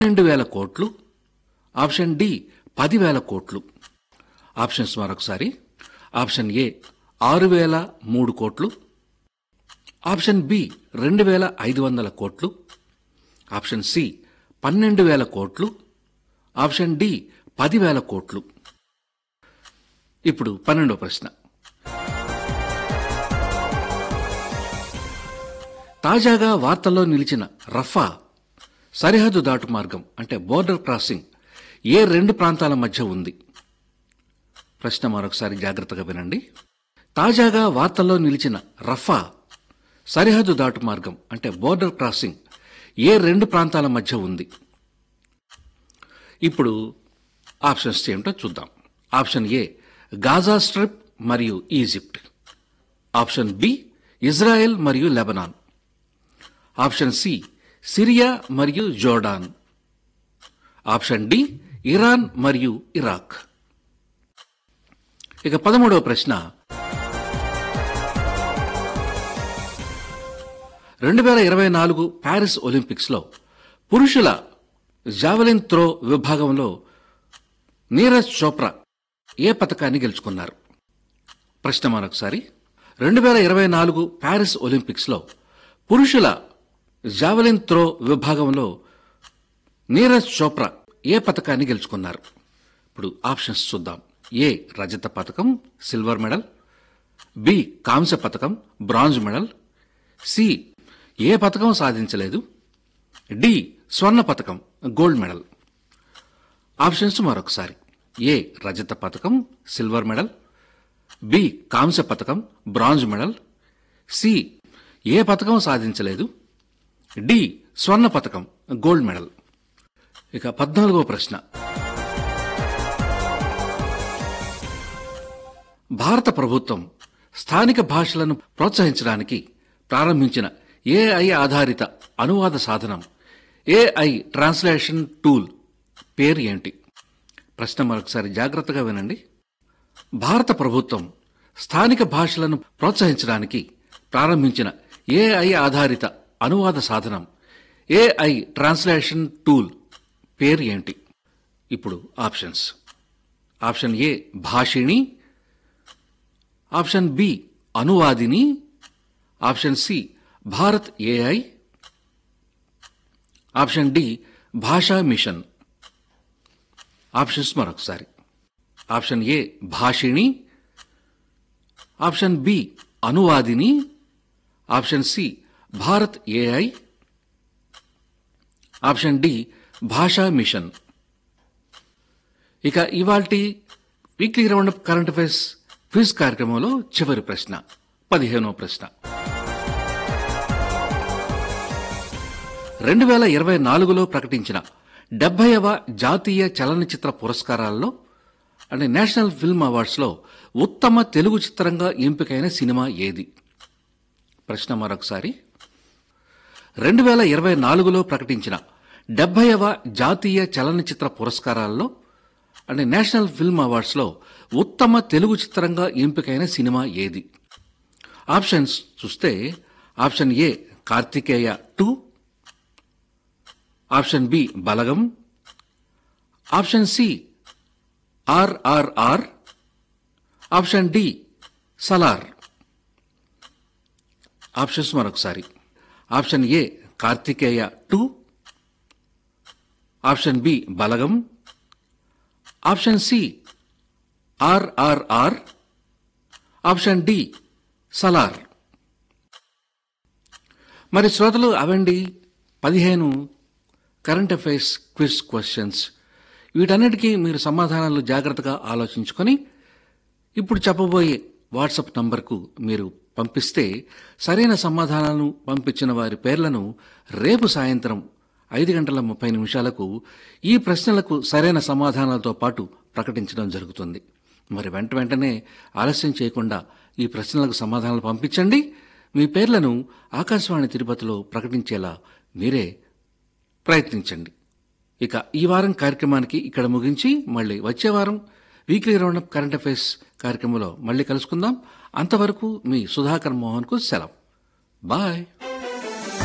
రెండు వేల కోట్లు ఆప్షన్ డి పదివేల కోట్లు ఆప్షన్స్ మరొకసారి ఆప్షన్ ఏ ఆరు వేల మూడు కోట్లు ఆప్షన్ బి రెండు వేల ఐదు వందల కోట్లు ఆప్షన్ సి పన్నెండు వేల కోట్లు ఆప్షన్ డి పదివేల కోట్లు ఇప్పుడు పన్నెండో ప్రశ్న తాజాగా వార్తల్లో నిలిచిన రఫా సరిహద్దు దాటు మార్గం అంటే బోర్డర్ క్రాసింగ్ ఏ రెండు ప్రాంతాల మధ్య ఉంది ప్రశ్న మరొకసారి జాగ్రత్తగా వినండి తాజాగా వార్తల్లో నిలిచిన రఫా సరిహద్దు దాటు మార్గం అంటే బోర్డర్ క్రాసింగ్ ఏ రెండు ప్రాంతాల మధ్య ఉంది ఇప్పుడు ఆప్షన్స్ ఏమిటో చూద్దాం ఆప్షన్ ఏ గాజా స్ట్రిప్ మరియు ఈజిప్ట్ ఆప్షన్ బి ఇజ్రాయెల్ మరియు లెబనాన్ ఆప్షన్ సి సిరియా మరియు జోర్డాన్ ఆప్షన్ డి ఇరాన్ మరియు ఇరాక్ ఇక పదమూడవ ప్రశ్న రెండు వేల ఇరవై నాలుగు ప్యారిస్ ఒలింపిక్స్లో పురుషుల జావెలిన్ త్రో విభాగంలో నీరజ్ చోప్రా ఏ పథకాన్ని గెలుచుకున్నారు ప్రశ్న మరొకసారి రెండు వేల ఇరవై నాలుగు ప్యారిస్ ఒలింపిక్స్లో పురుషుల జావెలిన్ త్రో విభాగంలో నీరజ్ చోప్రా ఏ పథకాన్ని గెలుచుకున్నారు ఇప్పుడు ఆప్షన్స్ చూద్దాం ఏ రజత పథకం సిల్వర్ మెడల్ బి కాంస్య పథకం బ్రాంజ్ మెడల్ సి ఏ పథకం సాధించలేదు డి స్వర్ణ పథకం గోల్డ్ మెడల్ ఆప్షన్స్ మరొకసారి ఏ రజత పథకం సిల్వర్ మెడల్ బి కాంస్య పథకం బ్రాంజ్ మెడల్ సి ఏ పథకం సాధించలేదు డి స్వర్ణ పథకం గోల్డ్ మెడల్ ఇక పద్నాలుగో ప్రశ్న భారత ప్రభుత్వం స్థానిక భాషలను ప్రోత్సహించడానికి ప్రారంభించిన ఏఐ ఆధారిత అనువాద సాధనం ఏఐ ట్రాన్స్లేషన్ టూల్ పేరు ఏంటి ప్రశ్న మరొకసారి జాగ్రత్తగా వినండి భారత ప్రభుత్వం స్థానిక భాషలను ప్రోత్సహించడానికి ప్రారంభించిన ఏఐ ఆధారిత అనువాద సాధనం ఏఐ ట్రాన్స్లేషన్ టూల్ పేరు ఏంటి ఇప్పుడు options option A Bhashini option B Anuvadini option C Bharat AI option D Bhasha mission options మరొకసారి option A Bhashini option B Anuvadini option C Bharat AI option D Bhasha mission ఇక ఇవాల్టి weekly round up current affairs quiz కార్యక్రమంలో చివరి ప్రశ్న పదిహేనో ప్రశ్న రెండు వేల ఇరవై నాలుగులో ప్రకటించిన డెబ్బైవ జాతీయ చలనచిత్ర పురస్కారాల్లో అంటే నేషనల్ ఫిల్మ్ అవార్డ్స్లో ఉత్తమ తెలుగు చిత్రంగా ఎంపికైన సినిమా ఏది ప్రశ్న మరొకసారి రెండు వేల ఇరవై నాలుగులో ప్రకటించిన డెబ్బైవ జాతీయ చలనచిత్ర పురస్కారాల్లో అంటే నేషనల్ ఫిల్మ్ అవార్డ్స్లో ఉత్తమ తెలుగు చిత్రంగా ఎంపికైన సినిమా ఏది ఆప్షన్స్ చూస్తే option A Karthikeya two option B Balagam option C RRR option D Salaar options మరొకసారి option A Karthikeya two option B Balagam option C RRR option D Salaar మరి శ్రోతలు అవండి పదిహేను కరెంట్ అఫైర్స్ క్విజ్ క్వశ్చన్స్ వీటన్నిటికీ మీరు సమాధానాలు జాగ్రత్తగా ఆలోచించుకొని ఇప్పుడు చెప్పబోయే వాట్సాప్ నంబర్కు మీరు పంపిస్తే సరైన సమాధానాలను పంపించిన వారి పేర్లను రేపు సాయంత్రం ఐదు గంటల ముప్పై నిమిషాలకు ఈ ప్రశ్నలకు సరైన సమాధానాలతో పాటు ప్రకటించడం జరుగుతుంది మరి వెంట వెంటనే ఆలస్యం చేయకుండా ఈ ప్రశ్నలకు సమాధానాలు పంపించండి మీ పేర్లను ఆకాశవాణి తిరుపతిలో ప్రకటించేలా మీరే ప్రయత్నించండి ఇక ఈ వారం కార్యక్రమానికి ఇక్కడ ముగించి మళ్ళీ వచ్చే వారం వీక్లీ రౌండప్ కరెంట్ అఫైర్స్ కార్యక్రమంలో మళ్ళీ కలుసుకుందాం అంతవరకు మీ సుధాకర్ మోహన్కు సెలవు బాయ్